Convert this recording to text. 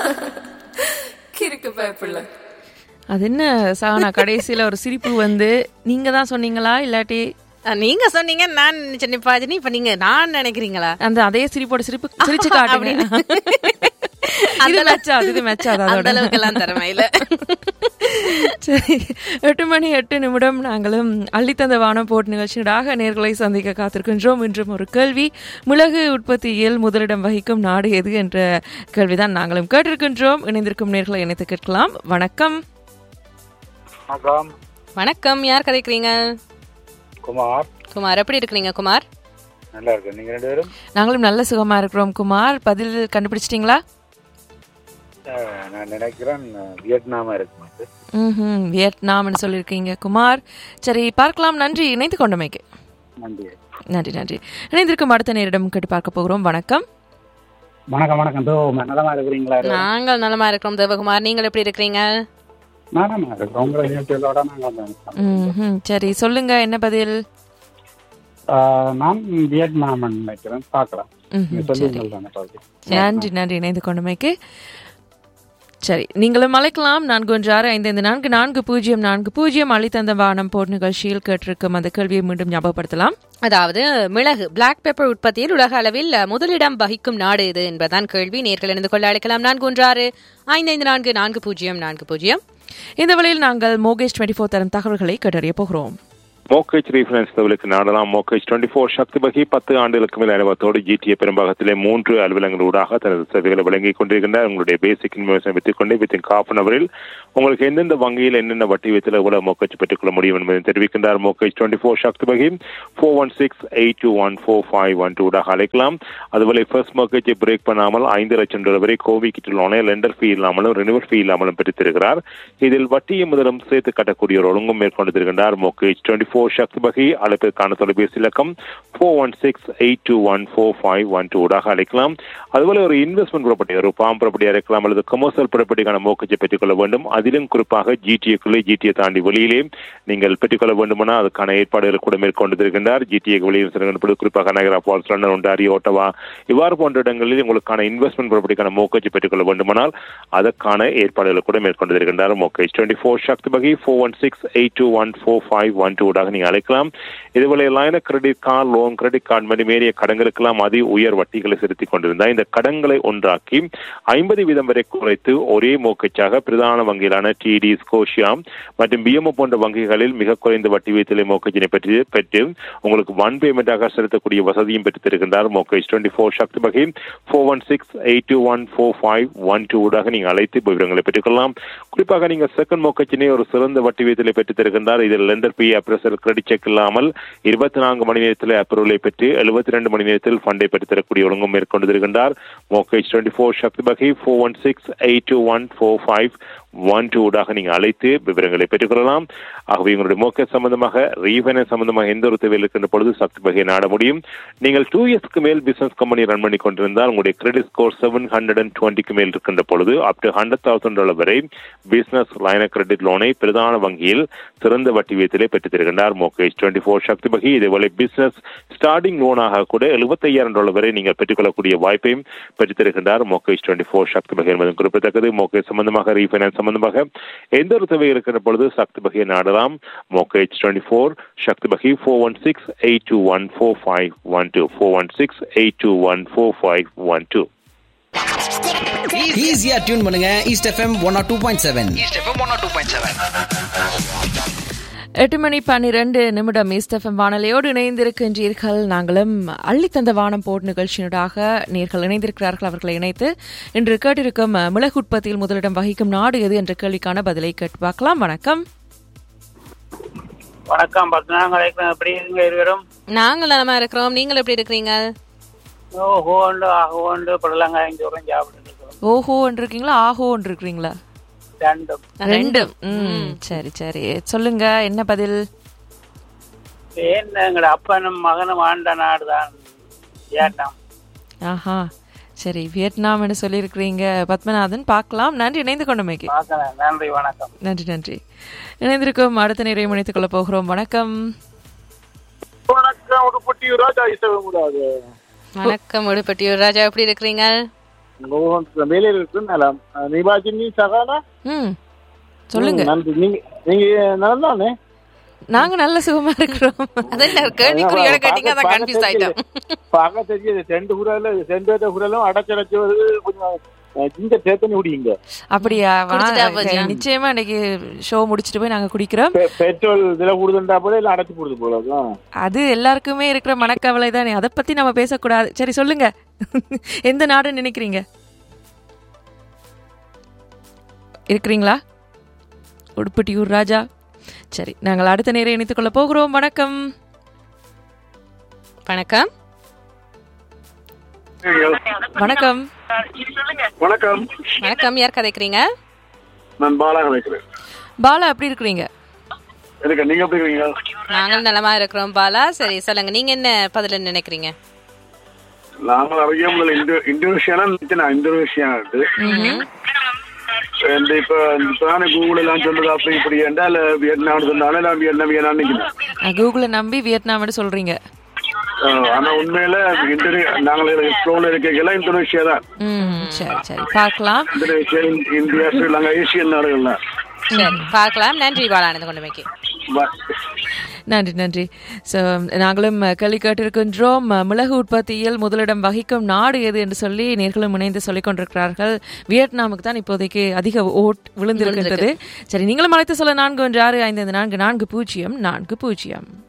கிறுக்கு பயப்பில்ல அது என்ன சானா கடைசியில ஒரு சிரிப்பு வந்து நீங்க தான் சொன்னீங்களா இல்லாட்டி அஹ், நீங்க சொன்னீங்க நான் நினைச்சேன் பாஜினி இப்ப நீங்க நான் நினைக்கிறீங்களா அந்த அதே சிரிப்போட சிரிப்பு சிரிச்சு காட்டுங்க இது மெச்சாது இது மெச்சாது அந்த அதோட அளவுக்கு எல்லாம் திறமை இல்ல சரி எட்டு மணி எட்டு நிமிடம் நாங்களும் அள்ளித்தந்த வானம் போட் நிகழ்ச்சியாக நேர்களை சந்திக்க காத்திருக்கின்றோம் இன்றும் ஒரு கேள்வி மிளகு உற்பத்தியில் முதலிடம் வகிக்கும் நாடு எது என்ற கேள்விதான் நாங்களும் கேட்டிருக்கின்றோம் இணைந்திருக்கும் நேர்களை இணைத்து கேட்கலாம் வணக்கம் வணக்கம் வணக்கம் யார் கதைக்கிறீங்க குமார் குமார் எப்படி இருக்கிறீங்க குமார் நல்லா இருக்கு நீங்க ரெண்டு பேரும் நாங்களும் நல்ல சுகமா இருக்கிறோம் குமார் பதில் கண்டுபிடிச்சிட்டீங்களா அஹ், நான் நினைக்கிறேன் அஹ், வியட்நாமா இருக்கும் அது. ம் வியட்நாம்னு சொல்லியிருக்கீங்க குமார் சரி பார்க்கலாம் நன்றி இணைந்து கொண்டமைக்கு நன்றி நன்றி நன்றி இணைந்திருக்கும் அடுத்த நேரிடம் கேட்டு பார்க்க போகிறோம் வணக்கம் வணக்கம் வணக்கம் தோ நலமா இருக்கிறீங்களா நாங்கள் நலமா இருக்கிறோம் தேவகுமார் நீங்கள் எப்படி இருக்கிறீங்க நலமா இருக்கிறோம் உங்களை நிகழ்ச்சிகளோட நாங்க வந்து ம்ஹும். சரி சொல்லுங்க என்ன பதில் அஹ், நான் வியட்நாம் நினைக்கிறேன் பார்க்கலாம் ம்ஹும். நீங்க சொல்லுங்கள் தானே பாதி. நன்றி நன்றி இணைந்து கொண்டமைக்கு சரி நீங்களும் அழைக்கலாம் நான்கு ஒன்று ஆறு ஐந்து ஐந்து நான்கு நான்கு பூஜ்ஜியம் நான்கு பூஜ்ஜியம் அளித்தந்த வானம் போர் நிகழ்ச்சியில் கேட்டிருக்கும் அந்த கேள்வியை மீண்டும் ஞாபகப்படுத்தலாம் அதாவது மிளகு பிளாக் பெப்பர் உற்பத்தியில் உலக அளவில் முதலிடம் வகிக்கும் நாடு இது என்பதுதான் கேள்வி நேர்கள் இணைந்து கொள்ள அழைக்கலாம் நான்கு ஒன்று ஆறு ஐந்து ஐந்து நான்கு நான்கு பூஜ்ஜியம் நான்கு பூஜ்ஜியம் இந்த வழியில் நாங்கள் மோகேஷ் டுவெண்ட்டி ஃபோர் தரும் தகவல்களை கேட்டறிய போகிறோம் மோக்கேஜ் ரீஃபரன்ஸ் தகவலுக்கு நாடலாம் மோக்கேஜ் டுவெண்ட்டி ஃபோர் சக்தி வகை பத்து ஆண்டுகளுக்கு மேல் அனுபவத்தோடு ஜிடிஏ பெரும்பாகத்திலே மூன்று அலுவலங்களூடாக தனது சேவைகளை வழங்கிக் கொண்டிருக்கின்றார் உங்களுடைய பேசிக் இன்வெஸ்ட்மெண்ட் வித்துக் கொண்டு வித்தின் காஃப் அன் அவரில் உங்களுக்கு எந்தெந்த வங்கியில் என்னென்ன வட்டி வைத்தில் எவ்வளவு மோக்கேஜ் பெற்றுக்கொள்ள முடியும் என்பதை தெரிவிக்கின்றார் மோக்கேஜ் டுவெண்ட்டி ஃபோர் சக்தி வகை four one six eight two one four five one டூடாக அழைக்கலாம் அதுபோல ஃபர்ஸ்ட் மோக்கேஜை பிரேக் பண்ணாமல் ஐந்து லட்சம் டாலர் வரை கோவி கிட்டிலான லெண்டர் ஃபீ இல்லாமலும் ரினிவல் ஃபீ இல்லாமலும் பெற்றுத்திருக்கிறார் இதில் வட்டியை முதலும் சேர்த்து கட்டக்கூடிய ஒரு ஒழுங்கும் மேற்கொண்டிருக்கின்றார் மோக்கேஜ் டுவெண்ட்டி ஃபோர் சக்தி வகை அழைப்பிற்கான தொலைபேசி இலக்கம் four one six eight two one four five one டூடாக அழைக்கலாம் அதுபோல ஒரு இன்வெஸ்ட்மெண்ட் ப்ராப்பர்ட்டி ஒரு பாம் ப்ராப்பர்ட்டி அழைக்கலாம் அல்லது கமர்ஷியல் ப்ராப்பர்ட்டிக்கான மோக்கேஜை பெற்றுக்கொள்ள வேண்டும் அதிலும் குறிப்பாக ஜிடிஏக்குள்ளே ஜிடிஏ தாண்டி வெளியிலே நீங்கள் பெற்றுக்கொள்ள வேண்டுமானால் அதுக்கான ஏற்பாடுகளை கூட மேற்கொண்டிருக்கின்றார் ஜிடிஏ வெளியில் செல்கின்ற குறிப்பாக நகரா ஃபால்ஸ் லண்டன் ஒன்டாரி ஓட்டவா இவ்வாறு போன்ற இடங்களில் உங்களுக்கான இன்வெஸ்ட்மெண்ட் ப்ராப்பர்ட்டிக்கான மோக்கேஜை பெற்றுக்கொள்ள வேண்டுமானால் அதற்கான ஏற்பாடுகளை கூட மேற்கொண்டிருக்கின்றார் மோக்கேஜ் டுவெண்ட்டி ஃபோர் சக்தி வகை four one six eight two one four five one டூடாக நீங்கள் அழைக்கலாம் இதுபோல line credit card loan credit card மாதிரி மேறிய கடன்களுக்கெல்லாம் அதி உயர் வட்டிகளை செலுத்திக் கொண்டிருந்தார் இந்த கடன்களை ஒன்றாக்கி ஐம்பது வீதம் வரை குறைத்து ஒரே மோக்கச்சாக பிரதான வங்கிகளான டிடி ஸ்கோஷியா மற்றும் பிஎம்ஓ போன்ற வங்கிகளில் மிக குறைந்த வட்டி வீதத்திலே மோக்கச்சினை பெற்று பெற்று உங்களுக்கு ஒன் பேமெண்டாக செலுத்தக்கூடிய வசதியும் பெற்று தருகின்றார் மோக்கேஜ் டுவெண்ட்டி ஃபோர் சக்தி வகை four one six eight two one four five one two ஊடாக நீங்கள் அழைத்து விவரங்களை பெற்றுக்கொள்ளலாம் குறிப்பாக நீங்கள் செகண்ட் மோக்கச்சினை ஒரு சிறந்த வட்டி வீதத்திலே பெற்று தருகின்றார் இதில் lender B appraisal credit check இல்லாமல் இருபத்தி நான்கு மணி நேரத்தில் அப்ரூவலை பெற்று எழுபத்தி ரெண்டு மணி நேரத்தில் ஃபண்டை பெற்று தரக்கூடிய ஒழுங்கும் மேற்கொண்டு தருகின்றார் மோகேஜ் டுவெண்ட்டி ஃபோர் சக்தி வகை four one six eight two one four five one two ஊடாக நீங்கள் அழைத்து விவரங்களை பெற்றுக்கொள்ளலாம் ஆகவே உங்களுடைய மோக்கேஜ் சம்பந்தமாக ரீஃபைனான்ஸ் சம்பந்தமாக எந்த ஒரு தேவையில் இருக்கின்ற பொழுது சக்தி வகையை நாட முடியும் நீங்கள் டூ இயர்ஸ்க்கு மேல் பிசினஸ் கம்பெனி ரன் பண்ணி கொண்டிருந்தால் உங்களுடைய credit score seven hundred and டுவெண்ட்டிக்கு மேல் இருக்கின்ற பொழுது up to hundred thousand dollar வரை பிசினஸ் லைன கிரெடிட் லோனை பிரதான வங்கியில் சிறந்த வட்டி வீதத்திலே பெற்று தருகின்றார் மோகேஜ் டுவெண்ட்டி ஃபோர் சக்தி வகை இதேபோல பிசினஸ் ஸ்டார்டிங் லோனாக கூட எழுபத்தையாயிரம் டாலர் வரை நீங்கள் பெற்றுக்கொள்ளக்கூடிய வாய்ப்பையும் பெற்றுத் தருகின்றார் மோகேஜ் டுவெண்ட்டி ஃபோர் சக்தி வகை என்பதும் குறிப்பிடத்தக்கது மோகேஜ் சம்பந்தமாக ரீஃபைனான்ஸ் சம்பந்தமாக எந்த ஒரு தேவை இருக்கிற பொழுது சக்தி வகையை நாடலாம் மோகேஜ் டுவெண்ட்டி ஃபோர் சக்தி வகை four one six eight two one four five one two four one six eight two one four five one two ஈஸியா டியூன் பண்ணுங்க East FM one R two point seven எட்டு மணி பன்னிரண்டு நிமிடம் East FM வானொலியோடு இணைந்திருக்கின்றீர்கள் நாங்களும் அள்ளித்தந்த வானம் போட் நிகழ்ச்சியினூடாக நேர்கள் இணைந்திருக்கிறார்கள் அவர்களை இணைத்து இன்று கேட்டிருக்கும் மிளகு உற்பத்தியில் முதலிடம் வகிக்கும் நாடு எது என்ற கேள்விக்கான பதிலை கேட்டு பார்க்கலாம் வணக்கம் வணக்கம் பத்மநாபம் அழைக்கிறேன் எப்படி இருங்க இருவரும் நாங்கள் நலமா இருக்கிறோம் நீங்கள் எப்படி இருக்கிறீங்க ஓ ஹோண்டு ஆஹோண்டு புடலங்காயும் சோறும் சாப்பிட்டு இருக்கிறோம் ஓஹோ இருக்கீங்களா ஆஹோ இருக்கிறீங்களா ரெண்டும் ரெண்டும் ம் சரி சரி சொல்லுங்க என்ன பதில் ஏன் எங்கட அப்பனும் மகனும் ஆண்ட நாடுதான் வியட்நாம் ஆஹா சரி வியட்நாம்னு சொல்லியிருக்கிறீங்க பத்மநாதன் பார்க்கலாம் நன்றி இணைந்து கொண்டமைக்கு பார்க்கலாம் நன்றி வணக்கம் நன்றி நன்றி இணைந்திருக்கும் அடுத்த நிறைவு இணைத்துக் கொள்ள போகிறோம் வணக்கம் வணக்கம் உடுப்பட்டி ராஜா இசைவமுடாது வணக்கம் உடுப்பட்டியூர் ராஜா எப்படி இருக்கிறீங்க உங்க வேலையில் இருக்கு நலம் நிபாஜினி சகானா ம் சொல்லுங்க ம், நன்றி நீங்க நீங்க நலம் தானே நாங்க நல்ல சுகமா இருக்கிறோம் அதான் கேள்விக்குறியோட கேட்டீங்க அதான் கன்ஃபியூஸ் ஆயிட்டோம் பார்க்க தெரியுது செண்டு குரல் செண்டு குரலும் அடைச்சடைச்சு வருது கொஞ்சம் அஹ், இந்த சேத்தனி குடிங்க அப்படியா வா- குடிச்சிட்டா போச்சு. நிச்சயமா இன்னைக்கு ஷோ முடிச்சிட்டு போய் நாங்க குடிக்கிறோம் பெ- பெட்ரோல் இதுல கூடுதுண்டா போல இல்ல அடைச்சு போடுது போல அதான். அது எல்லாருக்குமே இருக்கிற மனக்கவலை தானே அதை பத்தி நம்ம பேசக்கூடாது சரி சொல்லுங்க எந்த நாடுன்னு நினைக்கிறீங்க இருக்கிறீங்களா உடுப்பட்டியூர் ராஜா சரி நாங்கள் அடுத்த நேரம் இணைத்துக் கொள்ள போகிறோம் வணக்கம் வணக்கம் வணக்கம் வணக்கம் வணக்கம் யார் கதைக்கிறீங்க நான் பாலா கலைக்கிறேன் பாலா எப்படி இருக்கிறீங்க எதுக்கு நீங்க எப்படி இருக்கீங்க நாங்கள் நலமா இருக்கிறோம் பாலா சரி சொல்லுங்க நீங்க என்ன பதில நினைக்கிறீங்க நாங்கள் அறிய முதல்ல இந்தோ இந்தோனேஷியானா நினைச்சேன் இந்தோனேஷியா இந்த இப்ப இப்பதானே கூகுள் எல்லாம் சொல்லுது அப்படி இப்படி என்றால் வியட்நாம் சொன்னாலும் நான் வியட்நாம் வியட்நாம் நினைக்கிறேன் அஹ், கூகுளை நம்பி வியட்நாம்னு சொல்றீங்க அஹ் ஆனா உண்மையில இந்தோனே நாங்கள் எக்ஸ்ப்ளோர்ல இருக்கலாம் இந்தோனேஷியா தான் ம் சரி சரி பார்க்கலாம் இந்தோனேஷியா இந்~ இந்தியா ஸ்ரீலங்கா ஏசியன் நாடுகள் தான் சரி பார்க்கலாம் நன்றி பாலா இந்த கொண்டுமைக்கு ப- நன்றி நன்றி ஸோ நாங்களும் கேள்வி கேட்டிருக்கின்றோம் மிளகு உற்பத்தியில் முதலிடம் வகிக்கும் நாடு எது என்று சொல்லி நேர்களும் இணைந்து சொல்லிக் கொண்டிருக்கிறார்கள் வியட்நாமுக்கு தான் இப்போதைக்கு அதிக ஓட் விழுந்திருக்கின்றது சரி நீங்களும் அழைத்து சொல்ல நான்கு ஒன்று ஆறு ஐந்து ஐந்து நான்கு நான்கு பூஜ்ஜியம் நான்கு பூஜ்ஜியம்